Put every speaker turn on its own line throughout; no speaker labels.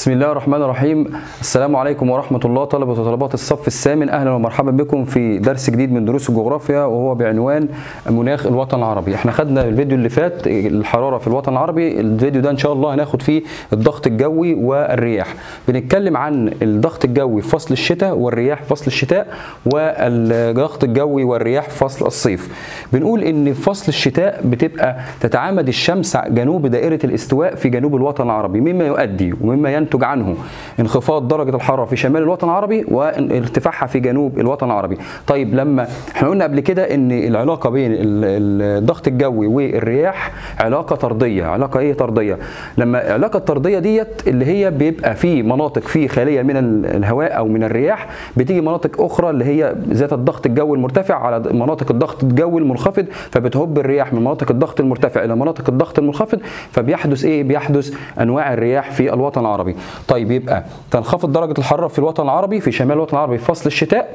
بسم الله الرحمن الرحيم السلام عليكم ورحمة الله طلبة وطلبات الصف الثامن أهلا ومرحبا بكم في درس جديد من دروس الجغرافيا وهو بعنوان مناخ الوطن العربي احنا خدنا الفيديو اللي فات الحرارة في الوطن العربي الفيديو ده إن شاء الله هناخد فيه الضغط الجوي والرياح بنتكلم عن الضغط الجوي في فصل الشتاء والرياح في فصل الشتاء والضغط الجوي والرياح في فصل الصيف بنقول ان في فصل الشتاء بتبقى تتعامد الشمس جنوب دائرة الاستواء في جنوب الوطن العربي مما يؤدي ومما ينتج عنه انخفاض درجة الحرارة في شمال الوطن العربي وارتفاعها في جنوب الوطن العربي طيب لما احنا قلنا قبل كده ان العلاقة بين الضغط الجوي والرياح علاقة طردية علاقة ايه طردية لما العلاقة الطردية ديت اللي هي بيبقى في مناطق في خالية من الهواء او من الرياح بتيجي مناطق اخرى اللي هي ذات الضغط الجوي المرتفع على مناطق الضغط الجوي المنخفض فبتهب الرياح من مناطق الضغط المرتفع الى مناطق الضغط المنخفض فبيحدث ايه بيحدث انواع الرياح في الوطن العربي طيب يبقى تنخفض درجه الحراره في الوطن العربي في شمال الوطن العربي في فصل الشتاء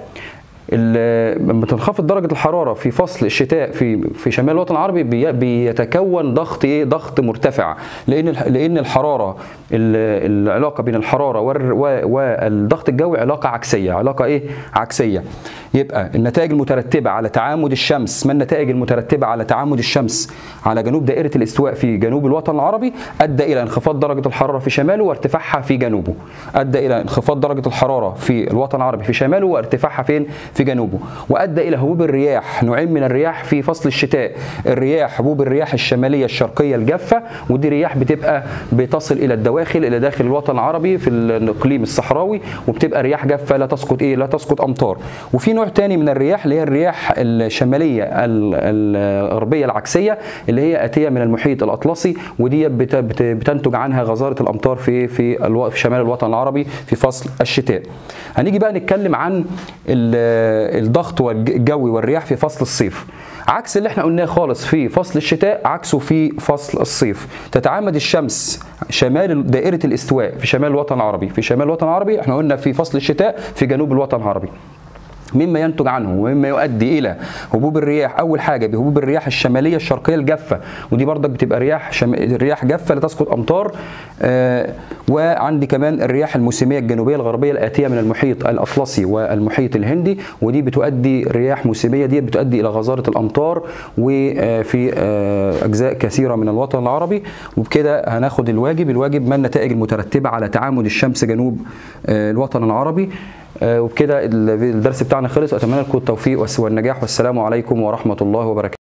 لما تنخفض درجه الحراره في فصل الشتاء في في شمال الوطن العربي بي بيتكون ضغط ايه ضغط مرتفع لان لان الحراره العلاقه بين الحراره والضغط الجوي علاقه عكسيه علاقه ايه عكسيه يبقى النتائج المترتبه على تعامد الشمس ما النتائج المترتبه على تعامد الشمس على جنوب دائره الاستواء في جنوب الوطن العربي ادى الى انخفاض درجه الحراره في شماله وارتفاعها في جنوبه ادى الى انخفاض درجه الحراره في الوطن العربي في شماله وارتفاعها فين في جنوبه وادى الى هبوب الرياح نوعين من الرياح في فصل الشتاء الرياح هبوب الرياح الشماليه الشرقيه الجافه ودي رياح بتبقى بتصل الى الدواخل الى داخل الوطن العربي في الاقليم الصحراوي وبتبقى رياح جافه لا تسقط ايه لا تسقط امطار وفي نوع تاني من الرياح اللي هي الرياح الشماليه الغربيه العكسيه اللي هي اتيه من المحيط الاطلسي ودي بتنتج عنها غزاره الامطار في في في شمال الوطن العربي في فصل الشتاء هنيجي بقى نتكلم عن الضغط الجوي والرياح في فصل الصيف عكس اللي احنا قلناه خالص في فصل الشتاء عكسه في فصل الصيف تتعامد الشمس شمال دائره الاستواء في شمال الوطن العربي في شمال الوطن العربي احنا قلنا في فصل الشتاء في جنوب الوطن العربي مما ينتج عنه ومما يؤدي الى هبوب الرياح اول حاجه بهبوب الرياح الشماليه الشرقيه الجافه ودي برضك بتبقى رياح شم... رياح جافه لا تسقط امطار آه وعندي كمان الرياح الموسميه الجنوبيه الغربيه الاتيه من المحيط الاطلسي والمحيط الهندي ودي بتؤدي رياح موسميه دي بتؤدي الى غزاره الامطار وفي آه اجزاء كثيره من الوطن العربي وبكده هناخد الواجب الواجب ما النتائج المترتبه على تعامد الشمس جنوب آه الوطن العربي وبكده الدرس بتاعنا خلص واتمنى لكم التوفيق والنجاح والسلام عليكم ورحمه الله وبركاته